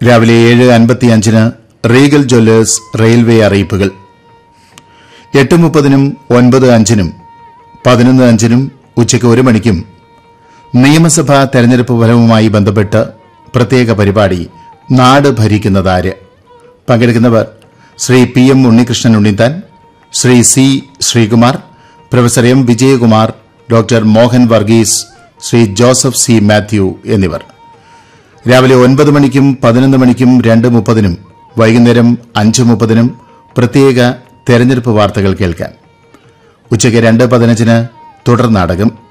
രാവിലെ ഏഴ് അൻപത്തിയഞ്ചിന് റീഗൽ ജ്വല്ലേഴ്സ് റെയിൽവേ അറിയിപ്പുകൾ എട്ട് മുപ്പതിനും ഒൻപത് അഞ്ചിനും പതിനൊന്ന് അഞ്ചിനും ഉച്ചയ്ക്ക് ഒരു മണിക്കും നിയമസഭാ തെരഞ്ഞെടുപ്പ് ഫലവുമായി ബന്ധപ്പെട്ട് പ്രത്യേക പരിപാടി നാട് ഭരിക്കുന്നതാര് പങ്കെടുക്കുന്നവർ Shri P M Unnikrishnan Unnithan Shri C Sreekumar professor M Vijayakumar doctor Mohan Varghese Shri Joseph C Mathew എന്നിവർ രാവിലെ ഒൻപത് മണിക്കും പതിനൊന്ന് മണിക്കും രണ്ട് മുപ്പതിനും വൈകുന്നേരം അഞ്ച് മുപ്പതിനും പ്രത്യേക തെരഞ്ഞെടുപ്പ് വാർത്തകൾ കേൾക്കാൻ ഉച്ചയ്ക്ക് രണ്ട് പതിനഞ്ചിന് തുടർ നാടകം